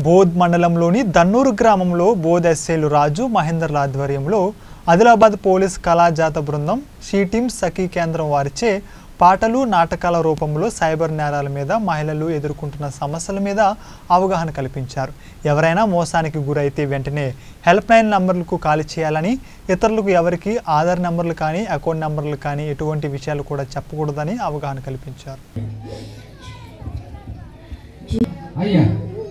బోధ్ మండలంలోని దన్నూరు గ్రామంలో బోధ్ ఎస్ఐలు రాజు మహేందర్ల ఆధ్వర్యంలో ఆదిలాబాద్ పోలీస్ కళాజాత బృందం షీ టీమ్ సఖీ కేంద్రం వారిచే పాటలు నాటకాల రూపంలో సైబర్ నేరాల మీద మహిళలు ఎదుర్కొంటున్న సమస్యల మీద అవగాహన కల్పించారు ఎవరైనా మోసానికి గురైతే వెంటనే హెల్ప్ లైన్ నంబర్లకు కాల్ చేయాలని ఇతరులకు ఎవరికి ఆధార్ నెంబర్లు కానీ అకౌంట్ నెంబర్లు కానీ ఎటువంటి విషయాలు కూడా చెప్పకూడదని అవగాహన కల్పించారు అయ్యా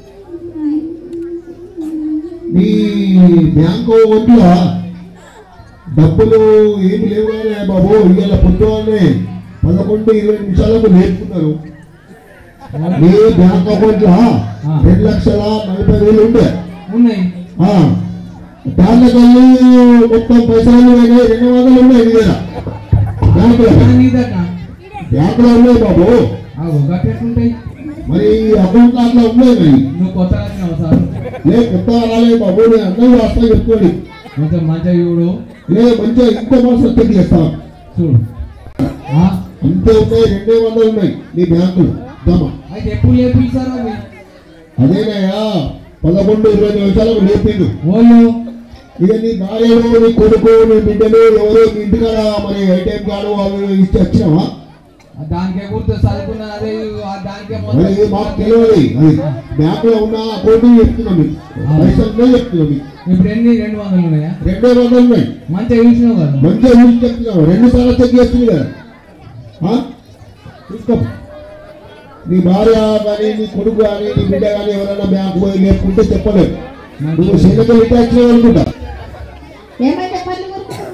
మీ బ్యాంకు ఒంట్లో డబ్బులు ఏమి లేవు కానీ బాబు ఇవాళ పొద్దున్నే పదకొండు ఇరవై నిమిషాలకు నేర్పుతున్నారు మీ బ్యాంక్ అకౌంట్లో రెండు లక్షల నలభై వేలు ఉండే ఉన్నాయి ఆ, దాంట్లోకెళ్ళి మొత్తం పైసలు అయినాయి రెండు వందలు ఉన్నాయి నీ దగ్గర బ్యాంకులో కానీ నీదట బ్యాంకులో ఉన్నాయి బాబు ఆ గట్టెట్లుంటాయి మరి అకౌంట్ అట్లా ఉన్నాయి మరి నువ్వు కొత్త వచ్చినావు సార్ లే కొత్త రాలే బాబు నేను అందరూ వస్తా చెప్పుకోండి కొంచెం మంచిగా చూడు లే మంచిగా ఇంకో మనసు చెక్ చేస్తాం చూడు ఆ, అంతే ఉన్నాయి రెండే వందలు ఉన్నాయి నీ బ్యాంకులు దమ అయితే ఎప్పుడు లేపి సార్ అవి అదేనయ్యా పదకొండు ఇరవై నిమిషాలకు లేపిండు వాళ్ళు ఇక నీ భార్యలు నీ కొడుకు నీ బిడ్డలు ఎవరో మీ ఇంటికాడ మరి ఐటెం కార్డు అవి ఇచ్చి వచ్చినావా ఆ దానికే గుర్తు చదువుకున్న అదే ఆ దానికే మరి ఇది మాకు తెలియదు అది బ్యాంకులో ఉన్న అకౌంట్ చెప్తున్నాం మీకు పైసలు చెప్తున్నాం మీకు ఇప్పుడు ఎన్ని రెండు వందలు ఉన్నాయా రెండే వందలు ఉన్నాయి మంచిగా చూసినావు కదా మంచిగా చూసి చెప్తున్నాం రెండు సార్లు చెక్ చేస్తుంది కదా ఆ? చూసుకో నీ భార్య కానీ నీ కొడుకు కానీ నీ బిడ్డ కానీ ఎవరైనా బ్యాంకు పోయి లేకుంటే చెప్పలేదు నువ్వు సీనియర్ రిటాచ్ అనుకుంటా ఏమైతే పళ్ళు కొరుకుతావు?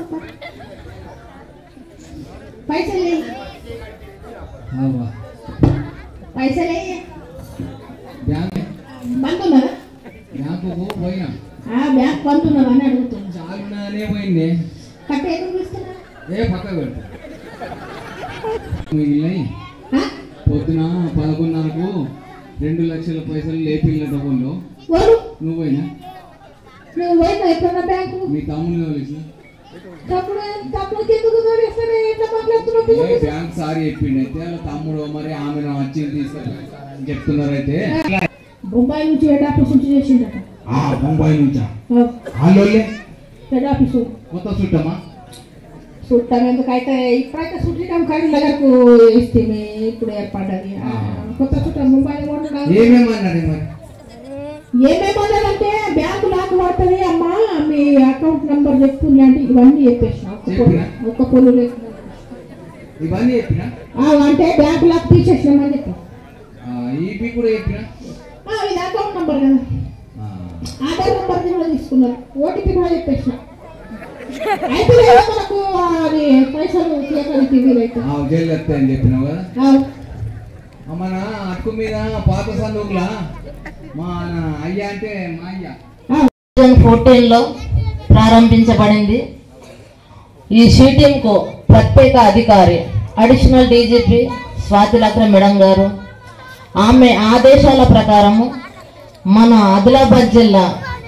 పైసలు లేయి. అవ్వా. పైసలు లేయి. బ్యాంక్ బందున్నారా బ్యాంకుకు పోయినా ఆ బ్యాంక్ బందున్నారా అని అడుగుతున్నా చాలున్నానే పోయింది కట్ట ఎందుకు తీసుకున్నా ఏ పక్క పెట్టు మిగిలినాయి పొద్దున పదకొండున్నరకు రెండు లక్షల పైసలు లేపిల్లట వాళ్ళు వారు నువ్వు పోయినా నువ్వు పోయినా ఎప్పుడన్నా బ్యాంకు మీ తమ్ముని కలిసి తప్పుడు తప్పుడు ఎందుకు తోడేస్తాడు ఎట్లా మాట్లాడుతున్నావు ఏ పిల్లలు? బ్యాంక్ సారి చెప్పిండు అయితే వాళ్ళ తమ్ముడు మరి ఆమెను వచ్చి తీసుకెళ్ళి చెప్తున్నారు అయితే బొంబాయి నుంచి హెడ్ ఆఫీస్ నుంచి చేసిండట ఆ ముంబై నుంచా ఆ, వాళ్ళోళ్ళే హెడ్ ఆఫీసు కొత్త చుట్టమా చుట్టాం ఎందుకైతే ఇప్పుడైతే చుట్టాం కానీ దగ్గరకు ఇస్తే ఇప్పుడు ఏర్పడ్డది ఆ, కొత్త చుట్టాం ముంబైలో ఉండడం ఏమేమన్నాడు మరి ఏమేమన్నాడంటే బ్యాంకు లాక్ పడుతుంది అమ్మా మీ అకౌంట్ నంబర్ చెప్పు లాంటి ఇవన్నీ చెప్పేసిన ఒక్క పొల్లు చెప్పినా? ఒక్క పొల్లు లేకుండా ఇవన్నీ చెప్పినా ఆ, అంటే బ్యాంకు లాక్ తీసేసినామని చెప్పి ఈపీ కూడా చెప్పినా ఇది అకౌంట్ నంబర్ కదా ఆధార్ నంబర్ కూడా తీసుకున్నారు ఓటీపీ కూడా చెప్పేసిన అయితే లేదా మనకు అది పైసలు తీయడానికి వీలైతే జైలు వస్తాయని చెప్పినావు కదా ఆ, ఆ, మన అటుకు మీద పాత సందుకులా మా అయ్య అంటే మా అయ్య థౌజండ్ ఫోర్టీన్లో ప్రారంభించబడింది ఈ షీటింగ్కు ప్రత్యేక అధికారి అడిషనల్ డీజీపీ స్వాతిలక్ర మేడం గారు ఆమె ఆదేశాల ప్రకారము మన ఆదిలాబాద్ జిల్లా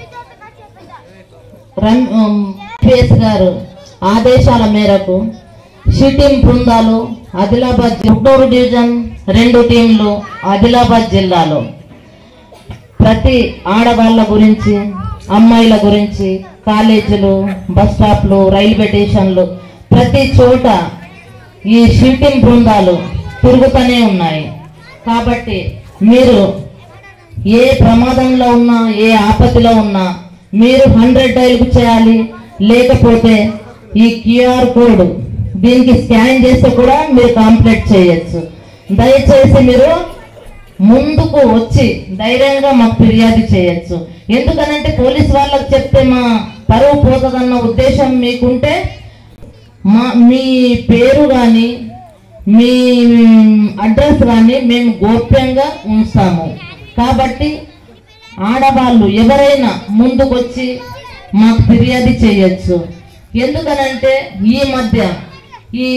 రమ్ పిఎస్ గారు ఆదేశాల మేరకు షీటింగ్ బృందాలు ఆదిలాబాద్ గుంటూరు డివిజన్ రెండు టీంలు ఆదిలాబాద్ జిల్లాలో ప్రతి ఆడవాళ్ళ గురించి అమ్మాయిల గురించి కాలేజీలు బస్ స్టాప్లు రైల్వే స్టేషన్లు ప్రతి చోట ఈ షీటింగ్ బృందాలు తిరుగుతూనే ఉన్నాయి కాబట్టి మీరు ఏ ప్రమాదంలో ఉన్నా ఏ ఆపత్తిలో ఉన్నా మీరు హండ్రెడ్ డైల్కు చేయాలి లేకపోతే ఈ క్యూఆర్ కోడ్ దీనికి స్కాన్ చేస్తే కూడా మీరు కంప్లీట్ చేయొచ్చు దయచేసి మీరు ముందుకు వచ్చి ధైర్యంగా మాకు ఫిర్యాదు చేయొచ్చు ఎందుకనంటే పోలీస్ వాళ్ళకి చెప్తే మా పరువు పోతుందన్న ఉద్దేశం మీకుంటే మా మీ పేరు కానీ మీ అడ్రస్ కానీ మేము గోప్యంగా ఉంచుతాము కాబట్టి ఆడవాళ్ళు ఎవరైనా ముందుకొచ్చి మాకు ఫిర్యాదు చేయొచ్చు ఎందుకనంటే ఈ మధ్య ఈ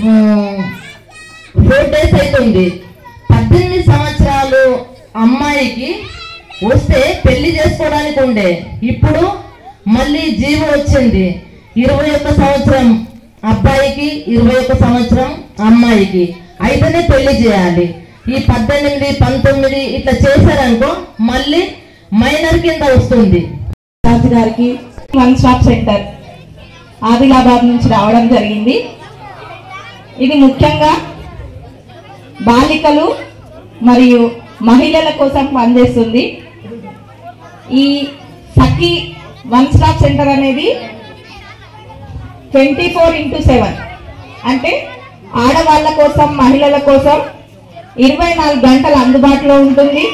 ఫోర్ డేస్ అవుతుంది పద్దెనిమిది సంవత్సరాలు అమ్మాయికి వస్తే పెళ్లి చేసుకోవడానికి ఉండే ఇప్పుడు మళ్ళీ జీవో వచ్చింది ఇరవై ఒక్క సంవత్సరం అబ్బాయికి ఇరవై ఒక్క సంవత్సరం అమ్మాయికి అయితేనే పెళ్లి చేయాలి ఈ పద్దెనిమిది పంతొమ్మిది ఇట్లా చేశారనుకో మళ్ళీ మైనర్ కింద వస్తుంది రాజు గారికి వన్ స్టాప్ సెంటర్ ఆదిలాబాద్ నుంచి రావడం జరిగింది ఇది ముఖ్యంగా బాలికలు మరియు మహిళల కోసం పనిచేస్తుంది ఈ సఖీ వన్ స్టాప్ సెంటర్ అనేది ట్వంటీ ఫోర్ ఇంటూ సెవెన్ అంటే ఆడవాళ్ళ కోసం మహిళల కోసం ఇరవై నాలుగు గంటలు అందుబాటులో ఉంటుంది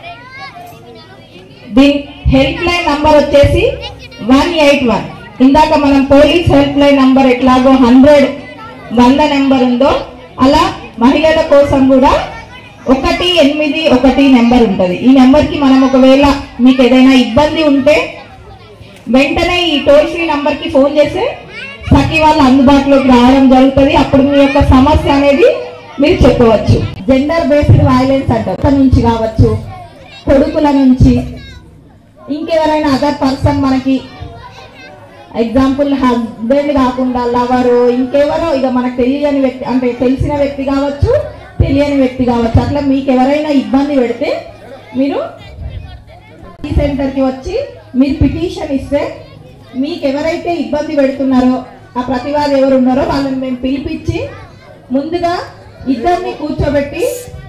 దీని హెల్ప్ లైన్ నంబర్ వచ్చేసి వన్ ఎయిట్ వన్ ఇందాక మనం పోలీస్ హెల్ప్ లైన్ నంబర్ ఎట్లాగో హండ్రెడ్ వంద నెంబర్ ఉందో అలా మహిళల కోసం కూడా ఒకటి ఎనిమిది ఒకటి నెంబర్ ఉంటుంది ఈ నెంబర్కి మనం ఒకవేళ మీకు ఏదైనా ఇబ్బంది ఉంటే వెంటనే ఈ టోల్ ఫ్రీ నంబర్కి ఫోన్ చేస్తే సఖి వాళ్ళు అందుబాటులోకి రావడం జరుగుతుంది అప్పుడు మీ యొక్క సమస్య అనేది మీరు చెప్పవచ్చు జెండర్ బేస్డ్ వైలెన్స్ అంటారు భర్త నుంచి కావచ్చు కొడుకుల నుంచి ఇంకెవరైనా అదర్ పర్సన్ మనకి ఎగ్జాంపుల్ హస్బెండ్ కాకుండా లవరు ఇంకెవరో ఇక మనకు తెలియని వ్యక్తి అంటే తెలిసిన వ్యక్తి కావచ్చు తెలియని వ్యక్తి కావచ్చు అట్లా మీకు ఎవరైనా ఇబ్బంది పెడితే మీరు ఈ సెంటర్కి వచ్చి మీరు పిటిషన్ ఇస్తే మీకు ఎవరైతే ఇబ్బంది పెడుతున్నారో ఆ ప్రతివాది ఎవరు ఉన్నారో వాళ్ళని మేము పిలిపించి ముందుగా ఇద్దరిని కూర్చోబెట్టి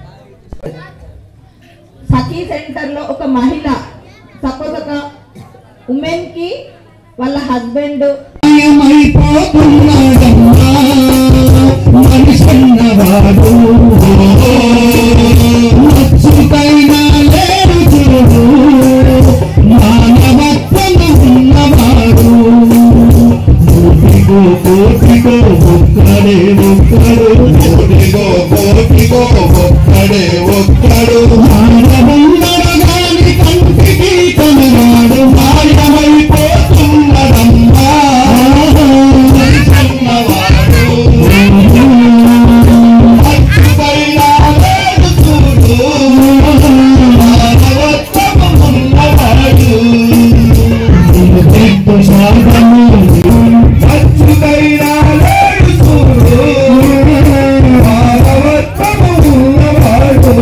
సఖీ సెంటర్లో ఒక మహిళ సపోజ్ ఒక ఉమెన్ కి వాళ్ళ హస్బెండ్ మనిషన్నవాడు మచ్చుకైనా లేడు చూడు మానవత్వం ఉన్నవాడు కోటికో కోటికో ఒక్కడే ఒక్కడు కోటికో కోటికో ఒక్కడే ఒక్కడు మానవుండగాని కంటికి కనరాడు మాయమైపోతున్నదమ్మా మనిషన్నవాడు మచ్చుకైనా లేడు చూడు మానవత్వం ఉన్నవాడు పెట్టు శాపము ఖర్చుకైనా లేడు చూడు మానవత్వము ఉన్నవాడు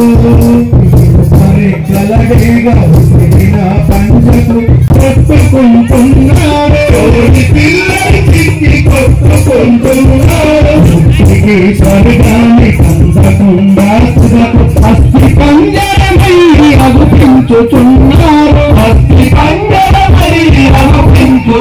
మరి కలడేగా ఉసిరిన పంచకు కొట్టుకుంటున్నాడు కోడి పిల్లడి చిక్కి కొట్టుకుంటున్నాడు ముక్తికి స్వర్గాన్ని కందకుండా తుదకు అస్థి పంజరమై అగుపించుచున్నారు అస్థి పంజరమై అగుపించు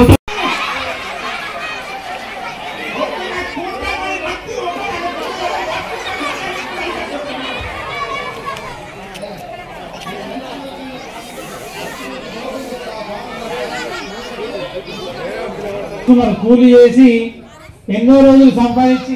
మరి కూలి చేసి ఎన్నో రోజులు సంపాదించి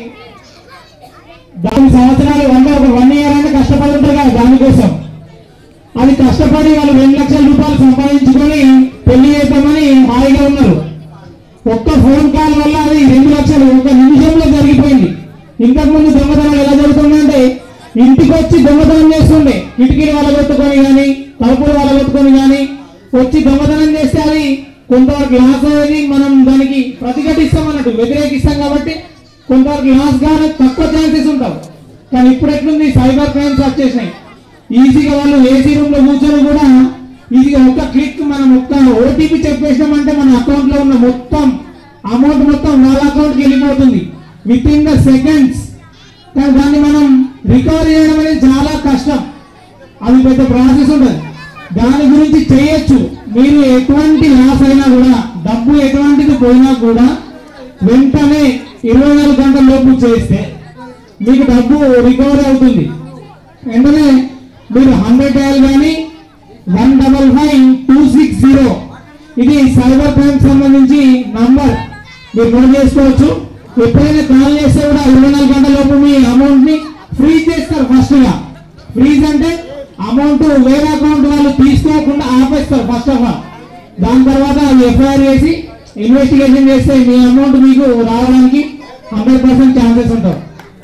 దాని సంవత్సరాలు వంద ఒక వన్ ఇయర్ అయినా కష్టపడి ఉంటారు కదా దానికోసం అది కష్టపడి వాళ్ళు రెండు లక్షల రూపాయలు సంపాదించుకొని పెళ్లి చేద్దామని హాయిగా ఉన్నారు ఒక్క ఫోన్ కాల్ వల్ల అది రెండు లక్షలు ఒక నిమిషంలో జరిగిపోయింది ఇంతకు ముందు దొంగతనం ఎలా జరుగుతుందంటే ఇంటికి వచ్చి దొంగతనం చేస్తుండే కిటికీలు వలగొట్టుకొని కానీ తలుపులు వలగొట్టుకొని కానీ వచ్చి దొంగతనం చేస్తే అది కొంతవరకు లాస్ అనేది మనం దానికి ప్రతిఘటిస్తాం అన్నట్టు వ్యతిరేకిస్తాం కాబట్టి కొంతవరకు లాస్ గానే తక్కువ ఛాన్సెస్ ఉంటాం కానీ ఇప్పుడు ఎట్లుంది సైబర్ క్రైమ్స్ వచ్చేసినాయి ఈజీగా వాళ్ళు ఏసీ రూమ్ లో కూర్చొని కూడా ఈజీగా ఒక్క క్లిక్ మనం ఒక్క ఓటీపీ చెప్పేసినామంటే మన అకౌంట్ లో ఉన్న మొత్తం అమౌంట్ మొత్తం వాళ్ళ అకౌంట్ కి వెళ్ళిపోతుంది విత్ ఇన్ ద సెకండ్స్ కానీ దాన్ని మనం రికవర్ చేయడం అనేది చాలా కష్టం అది పెద్ద ప్రాసెస్ ఉంటుంది దాని గురించి చేయొచ్చు మీరు ఎటువంటి లాస్ అయినా కూడా డబ్బు ఎటువంటిది పోయినా కూడా వెంటనే ఇరవై నాలుగు గంటల లోపు చేస్తే మీకు డబ్బు రికవర్ అవుతుంది వెంటనే మీరు హండ్రెడ్ డయల్ కానీ one double five two six zero ఇది సైబర్ క్రైమ్ సంబంధించి నంబర్ మీరు నోట్ చేసుకోవచ్చు ఎప్పుడైనా కాల్ చేస్తే కూడా ఇరవై నాలుగు గంటల లోపు మీ అమౌంట్ ని ఫ్రీజ్ చేస్తారు ఫస్ట్ గా ఫ్రీజ్ అంటే అమౌంట్ వేరే అకౌంట్ వాళ్ళు తీసుకోకుండా ఆపేస్తారు ఫస్ట్ ఆఫ్ ఆల్ దాని తర్వాత అది ఎఫ్ఐఆర్ చేసి ఇన్వెస్టిగేషన్ చేస్తే మీ అమౌంట్ మీకు రావడానికి హండ్రెడ్ పర్సెంట్ ఛాన్సెస్ ఉంటాయి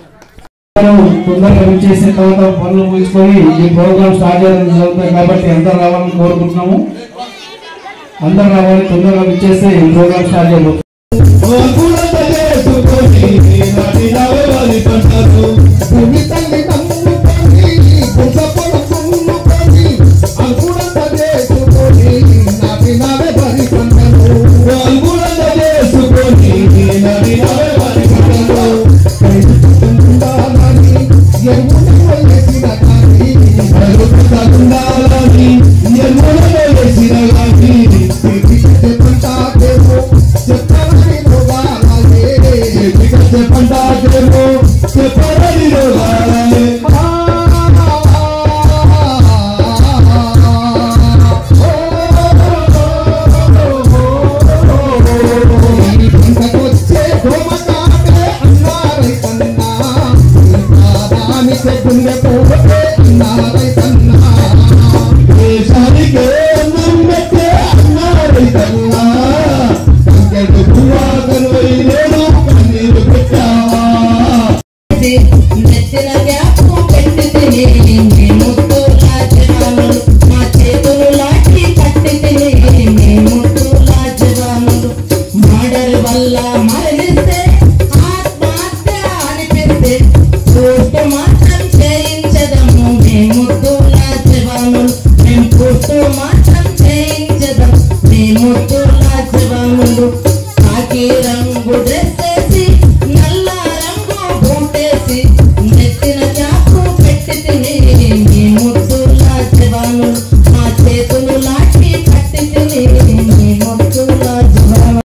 తొందరగా చేసిన తర్వాత పనులు ముగించుకొని ఈ ప్రోగ్రామ్ స్టార్ట్ చేయడం జరుగుతుంది కాబట్టి అందరు రావాలని కోరుకుంటున్నాము అందరు రావాలి తొందరగా విచ్చేస్తే ఈ ప్రోగ్రామ్ స్టార్ట్ చేయబోతున్నాం భూమి తల్లి నమ్ముకొని బుద్ధ పొలం నమ్ముకొని అంకురంత దేశం ముట్టు